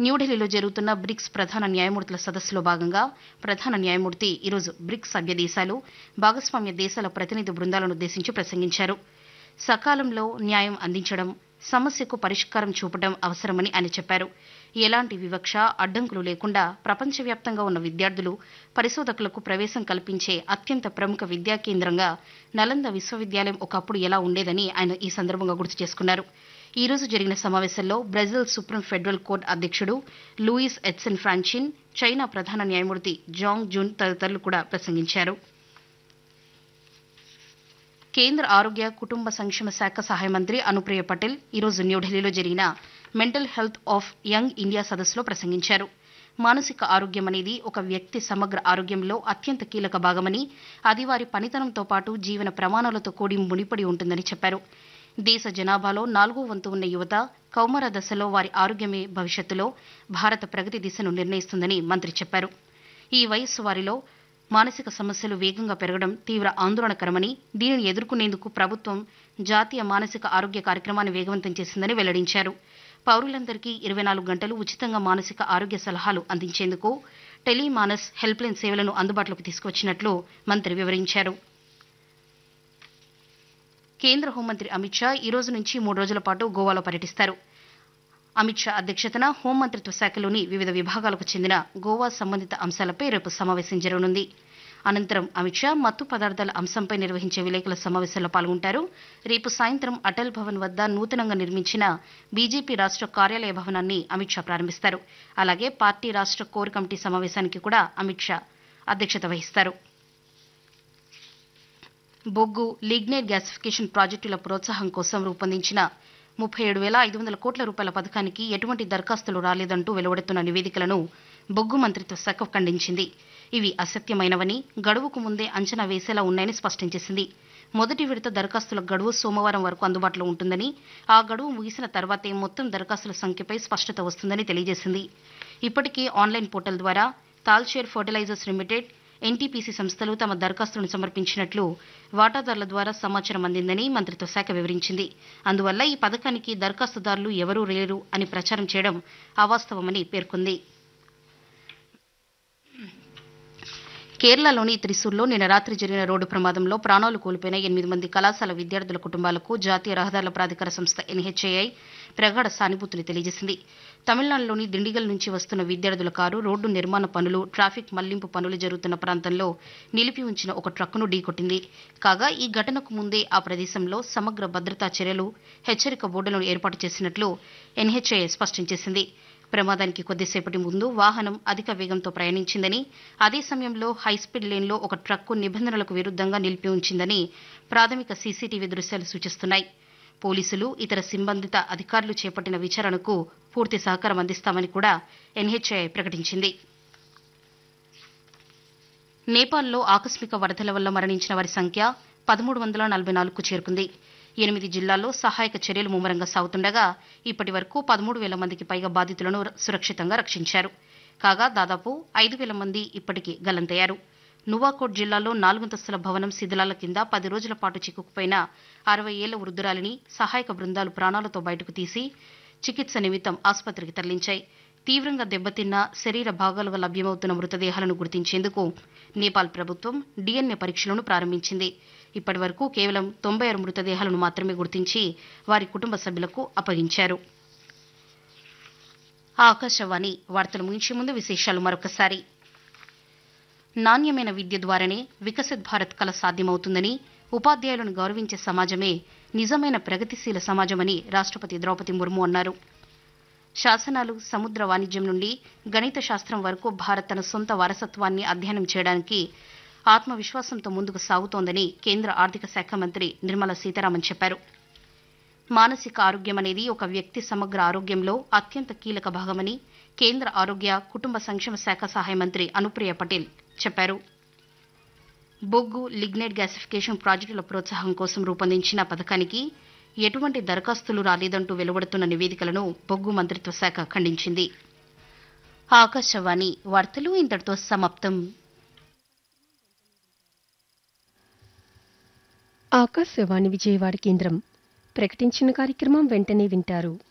న్యూఢిల్లీలో జరుగుతున్న బ్రిక్స్ ప్రధాన న్యాయమూర్తుల సదస్సులో భాగంగా ప్రధాన న్యాయమూర్తి ఈరోజు బ్రిక్స్ సభ్య దేశాలు భాగస్వామ్య దేశాల ప్రతినిధి బృందాలను ఉద్దేశించి ప్రసంగించారు సకాలంలో న్యాయం అందించడం సమస్యకు పరిష్కారం చూపడం అవసరమని ఆయన చెప్పారు ఎలాంటి వివక్ష అడ్డంకులు లేకుండా ప్రపంచవ్యాప్తంగా ఉన్న విద్యార్థులు పరిశోధకులకు ప్రవేశం కల్పించే అత్యంత ప్రముఖ విద్యా కేంద్రంగా నలంద విశ్వవిద్యాలయం ఒకప్పుడు ఎలా ఉండేదని ఆయన ఈ సందర్భంగా గుర్తు చేసుకున్నారు ఈ రోజు జరిగిన సమావేశంలో బ్రెజిల్ సుప్రీం ఫెడరల్ కోర్టు అధ్యక్షుడు లూయిస్ ఎడ్సన్ ఫ్రాన్చిన్ చైనా ప్రధాన న్యాయమూర్తి జాంగ్ జూన్ తదితరులు కూడా ప్రసంగించారు కేంద్ర ఆరోగ్య కుటుంబ సంక్షేమ శాఖ సహాయ మంత్రి అనుప్రియ పటేల్ ఈరోజు న్యూఢిల్లీలో జరిగిన mental health of young India సదస్సులో ప్రసంగించారు మానసిక ఆరోగ్యం అనేది ఒక వ్యక్తి సమగ్ర ఆరోగ్యంలో అత్యంత కీలక భాగమని అది వారి పనితనంతో పాటు జీవన ప్రమాణాలతో కూడి ముడిపడి ఉంటుందని చెప్పారు దేశ జనాభాలో నాలుగో వంతు ఉన్న యువత కౌమార దశలో వారి ఆరోగ్యమే భవిష్యత్తులో భారత ప్రగతి దిశను నిర్ణయిస్తుందని మంత్రి చెప్పారు ఈ వయస్సు వారిలో మానసిక సమస్యలు వేగంగా పెరగడం తీవ్ర ఆందోళనకరమని దీనిని ఎదుర్కొనేందుకు ప్రభుత్వం జాతీయ మానసిక ఆరోగ్య కార్యక్రమాన్ని వేగవంతం చేసిందని వెల్లడించారు పౌరులందరికీ ఇరవై నాలుగు గంటలు ఉచితంగా మానసిక ఆరోగ్య సలహాలు అందించేందుకు టెలిమానస్ హెల్ప్లైన్ సేవలను అందుబాటులోకి తీసుకొచ్చినట్లు మంత్రి వివరించారు కేంద్ర హోంమంత్రి అమిత్ షా ఈ రోజు నుంచి మూడు రోజుల పాటు గోవాలో పర్యటిస్తారు అమిత్ షా అధ్యక్షతన హోంమంత్రిత్వ శాఖలోని వివిధ విభాగాలకు చెందిన గోవా సంబంధిత అంశాలపై రేపు సమావేశం జరగనుంది అనంతరం అమిత్ షా మత్తు పదార్థాల అంశంపై నిర్వహించే విలేకరుల సమావేశంలో పాల్గొంటారు రేపు సాయంత్రం అటల్ భవన్ వద్ద నూతనంగా నిర్మించిన బీజేపీ రాష్ట్ర కార్యాలయ భవనాన్ని అమిత్ షా ప్రారంభిస్తారు అలాగే పార్టీ రాష్ట్ర కోర్ కమిటీ సమావేశానికి కూడా అమిత్ షా అధ్యక్షత వహిస్తారు బొగ్గు లిగ్నైట్ గ్యాసిఫికేషన్ ప్రాజెక్టుల ప్రోత్సాహం కోసం రూపొందించిన ముప్పై ఏడు వేల ఐదు వందల కోట్ల రూపాయల పథకానికి ఎటువంటి దరఖాస్తులు రాలేదంటూ వెలువడుతున్న నివేదికలను బొగ్గు మంత్రిత్వ శాఖ ఖండించింది ఇవి అసత్యమైనవని గడువుకు ముందే అంచనా వేసేలా ఉన్నాయని స్పష్టం చేసింది మొదటి విడత దరఖాస్తుల గడువు సోమవారం వరకు అందుబాటులో ఉంటుందని ఆ గడువు ముగిసిన తర్వాతే మొత్తం దరఖాస్తుల సంఖ్యపై స్పష్టత వస్తుందని తెలియజేసింది ఇప్పటికే ఆన్లైన్ పోర్టల్ ద్వారా తాల్చేర్ ఫర్టిలైజర్స్ లిమిటెడ్ ఎన్టీపీసీ సంస్థలు తమ దరఖాస్తులను సమర్పించినట్లు వాటాదారుల ద్వారా సమాచారం అందిందని మంత్రిత్వ శాఖ వివరించింది అందువల్ల ఈ పథకానికి దరఖాస్తుదారులు ఎవరూ లేరు అని ప్రచారం చేయడం అవాస్తవమని పేర్కొంది కేరళలోని త్రిశూర్లో నిన్న రాత్రి జరిగిన రోడ్డు ప్రమాదంలో ప్రాణాలు కోల్పోయిన ఎనిమిది మంది కళాశాల విద్యార్థుల కుటుంబాలకు జాతీయ రహదారుల ప్రాధికార సంస్థ ఎన్హెచ్ఏఐ ప్రగాఢ సానుభూతిని తెలియజేసింది తమిళనాడులోని దిండిగల్ నుంచి వస్తున్న విద్యార్థుల కారు రోడ్డు నిర్మాణ పనులు ట్రాఫిక్ మళ్లింపు పనులు జరుగుతున్న ప్రాంతంలో నిలిపి ఉంచిన ఒక ట్రక్కును ఢీకొట్టింది కాగా ఈ ఘటనకు ముందే ఆ ప్రదేశంలో సమగ్ర భద్రతా చర్యలు హెచ్చరిక బోర్డులను ఏర్పాటు చేసినట్లు ఎన్హెచ్ఏఐ స్పష్టం చేసింది ప్రమాదానికి కొద్దిసేపటి ముందు వాహనం అధిక వేగంతో ప్రయాణించిందని అదే సమయంలో హైస్పీడ్ లేన్లో ఒక ట్రక్కు నిబంధనలకు విరుద్ధంగా నిలిపి ఉంచిందని ప్రాథమిక సీసీటీవీ దృశ్యాలు సూచిస్తున్నాయి పోలీసులు ఇతర సంబంధిత అధికారులు చేపట్టిన విచారణకు పూర్తి సహకారం అందిస్తామని కూడా ఎన్హెచ్ఐ ప్రకటించింది నేపాల్లో ఆకస్మిక వరదల వల్ల మరణించిన వారి సంఖ్య పదమూడు వందల నలభై నాలుగుకు చేరుకుంది ఎనిమిది జిల్లాల్లో సహాయక చర్యలు ముమ్మరంగా సాగుతుండగా ఇప్పటి వరకు పదమూడు వేల మందికి పైగా బాధితులను సురక్షితంగా రక్షించారు కాగా దాదాపు ఐదు వేల మంది ఇప్పటికీ గల్లంతయ్యారు నువాకోట్ జిల్లాలో నాలుగంతస్తుల భవనం శిథిలాల కింద పది రోజుల పాటు చిక్కుకుపోయిన అరవై ఏళ్ల వృద్ధురాలిని సహాయక బృందాలు ప్రాణాలతో బయటకు తీసి చికిత్స నిమిత్తం ఆసుపత్రికి తరలించాయి తీవ్రంగా దెబ్బతిన్న శరీర భాగాలుగా లభ్యమవుతున్న మృతదేహాలను గుర్తించేందుకు నేపాల్ ప్రభుత్వం డీఎన్ఏ పరీక్షలను ప్రారంభించింది ఇప్పటి వరకు కేవలం తొంభై ఆరు మృతదేహాలను మాత్రమే గుర్తించి వారి కుటుంబ సభ్యులకు అప్పగించారు ఆకాశవాణి వార్తలు ముగించే ముందు విశేషాలు మరొకసారి నాణ్యమైన విద్య ద్వారానే వికసిత్ భారత్ కల సాధ్యమవుతుందని ఉపాధ్యాయులను గౌరవించే సమాజమే నిజమైన ప్రగతిశీల సమాజమని రాష్ట్రపతి ద్రౌపది ముర్ము అన్నారు శాసనాలు సముద్ర వాణిజ్యం నుండి గణిత శాస్త్రం వరకు భారత్ తన సొంత వారసత్వాన్ని అధ్యయనం చేయడానికి ఆత్మవిశ్వాసంతో ముందుకు సాగుతోందని కేంద్ర ఆర్థిక శాఖ మంత్రి నిర్మలా సీతారామన్ చెప్పారు మానసిక ఆరోగ్యం అనేది ఒక వ్యక్తి సమగ్ర ఆరోగ్యంలో అత్యంత కీలక భాగమని కేంద్ర ఆరోగ్య కుటుంబ సంక్షేమ శాఖ సహాయ మంత్రి అనుప్రియ పటేల్ చెప్పారు బొగ్గు లిగ్నైట్ గ్యాసిఫికేషన్ ప్రాజెక్టుల ప్రోత్సాహం కోసం రూపొందించిన పథకానికి ఎటువంటి దరఖాస్తులు రాలేదంటూ వెలువడుతున్న నివేదికలను బొగ్గు మంత్రిత్వ శాఖ ఖండించింది ఆకాశవాణి వార్తలు ఇంతటితో సమాప్తం ఆకాశవాణి విజయవాడ కేంద్రం ప్రకటించిన కార్యక్రమం వెంటనే వింటారు